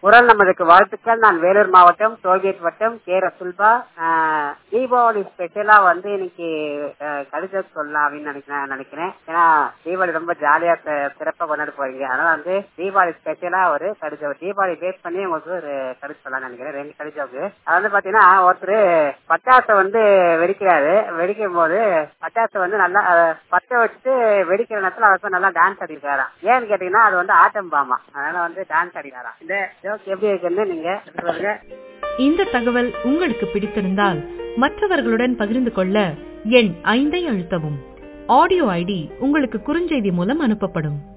குரல் நமதுக்கு வாழ்த்துக்கள் நான் வேலூர் மாவட்டம் டோல்கேட் வட்டம் கே ரசுல்பா ஆஹ், தீபாவளி ஸ்பெஷலா வந்து இன்னைக்கு ஆஹ், கடிதம் சொல்லலாம் அப்படின்னு நினைக்கிறேன் நினைக்கிறேன் ஏன்னா தீபாவளி ரொம்ப ஜாலியா சி- சிறப்பா கொண்டாட போறீங்க அதனால வந்து தீபாவளி ஸ்பெஷலா ஒரு கடிதம் தீபாவளி பேஸ் பண்ணி உங்களுக்கு ஒரு கடிதம் சொல்லலாம் நினைக்கிறேன் ரெண்டு கடிதம் அது வந்து பாத்தீங்கன்னா ஒருத்தர் பட்டாசை வந்து வெடிக்கிறாரு வெடிக்கும் போது பட்டாசை வந்து நல்லா அஹ், பத்த வச்சுட்டு வெடிக்கிற நேரத்துல அவர் வந்து நல்லா டான்ஸ் ஆடிருக்காராம் ஏன்னு கேட்டீங்கன்னா அது வந்து ஆட்டம் பாமா அதனால வந்து டான்ஸ் ஆடினாராம் இந்த ஜோக் எப்படி இருக்குன்னு நீங்க எடுத்து பாருங்க இந்த தகவல் உங்களுக்கு பிடித்திருந்தால் மற்றவர்களுடன் பகிர்ந்து கொள்ள எண் ஐந்தை அழுத்தவும் ஆடியோ ஐடி உங்களுக்கு குறுஞ்செய்தி மூலம் அனுப்பப்படும்